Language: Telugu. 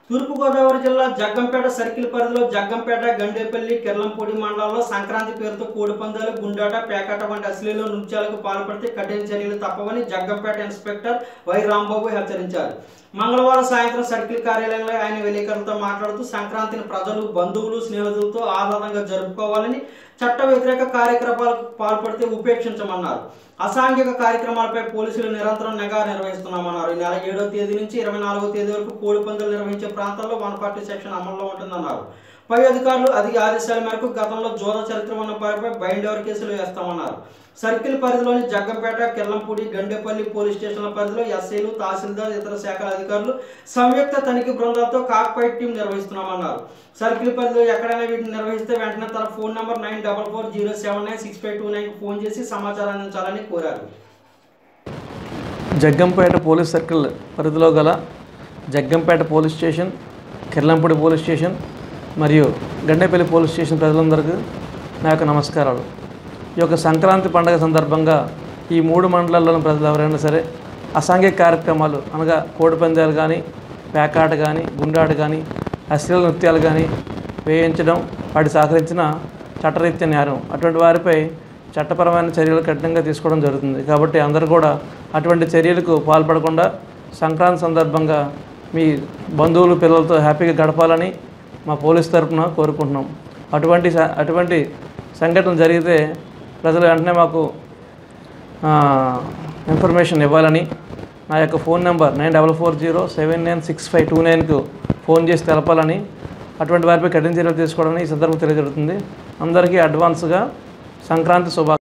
తూర్పుగోదావరి జిల్లా జగ్గంపేట సర్కిల్ పరిధిలో జగ్గంపేట గండేపల్లి కిర్లంపూడి మండలాల్లో సంక్రాంతి పేరుతో కోడిపందాలు గుండాట పేకాట వంటి అశ్లీల నృత్యాలకు పాల్పడితే కఠిన చర్యలు తప్పవని జగ్గంపేట ఇన్స్పెక్టర్ వై రాంబాబు హెచ్చరించారు మంగళవారం సాయంత్రం సర్కిల్ కార్యాలయంలో ఆయన విలేకరులతో మాట్లాడుతూ సంక్రాంతిని ప్రజలు బంధువులు స్నేహితులతో ఆహ్లాదంగా జరుపుకోవాలని చట్ట వ్యతిరేక కార్యక్రమాలకు పాల్పడితే ఉపేక్షించమన్నారు అసాంఘిక కార్యక్రమాలపై పోలీసులు నిరంతరం నిఘా నిర్వహిస్తున్నామన్నారు ఈ నెల ఏడో తేదీ నుంచి ఇరవై నాలుగో తేదీ వరకు కోడి పందులు నిర్వహించే ప్రాంతాల్లో వన్ ఫార్టీ సెక్షన్ అమల్లో ఉంటుందన్నారు పై అధికారులు అధిక ఆదేశాల మేరకు గతంలో జోద చరిత్ర ఉన్న వారిపై బైండ్ ఓవర్ కేసులు వేస్తామన్నారు సర్కిల్ పరిధిలోని జగ్గంపేట కిర్లంపూడి గండేపల్లి పోలీస్ స్టేషన్ల పరిధిలో ఎస్ఐలు తహసీల్దార్ ఇతర శాఖల అధికారులు సంయుక్త తనిఖీ బృందాలతో కాక్పైట్ టీం నిర్వహిస్తున్నామన్నారు సర్కిల్ పరిధిలో ఎక్కడైనా వీటిని నిర్వహిస్తే వెంటనే తన phone number nine double four zero seven nine six five two nine phone చేసి సమాచారం అందించాలని కోరారు జగ్గంపేట పోలీస్ సర్కిల్ పరిధిలో గల Jaggampeta police station Kirlampudi police station మరియు గండేపల్లి పోలీస్ స్టేషన్ ప్రజలందరికీ నా యొక్క నమస్కారాలు ఈ యొక్క సంక్రాంతి పండుగ సందర్భంగా ఈ మూడు మండలాల్లోని ప్రజలు ఎవరైనా సరే అసాంఘిక కార్యక్రమాలు అనగా కోడిపందాలు కానీ పేకాట కానీ గుండాట కానీ అశ్లీల నృత్యాలు కానీ వేయించడం వాటి సహకరించిన చట్టరీత్యా నేరం అటువంటి వారిపై చట్టపరమైన చర్యలు కఠినంగా తీసుకోవడం జరుగుతుంది కాబట్టి అందరూ కూడా అటువంటి చర్యలకు పాల్పడకుండా సంక్రాంతి సందర్భంగా మీ బంధువులు పిల్లలతో హ్యాపీగా గడపాలని మా పోలీస్ తరఫున కోరుకుంటున్నాం అటువంటి స- అటువంటి సంఘటనలు జరిగితే ప్రజలు వెంటనే మాకు ఆ, ఇన్ఫర్మేషన్ ఇవ్వాలని నా యొక్క phone number nine double four zero seven nine six five two నైన్కు ఫోన్ చేసి తెలపాలని అటువంటి వారిపై కఠిన చర్యలు తీసుకోవడానికి ఈ సందర్భం తెలియజరుగుతుంది అందరికీ అడ్వాన్స్గా సంక్రాంతి శుభా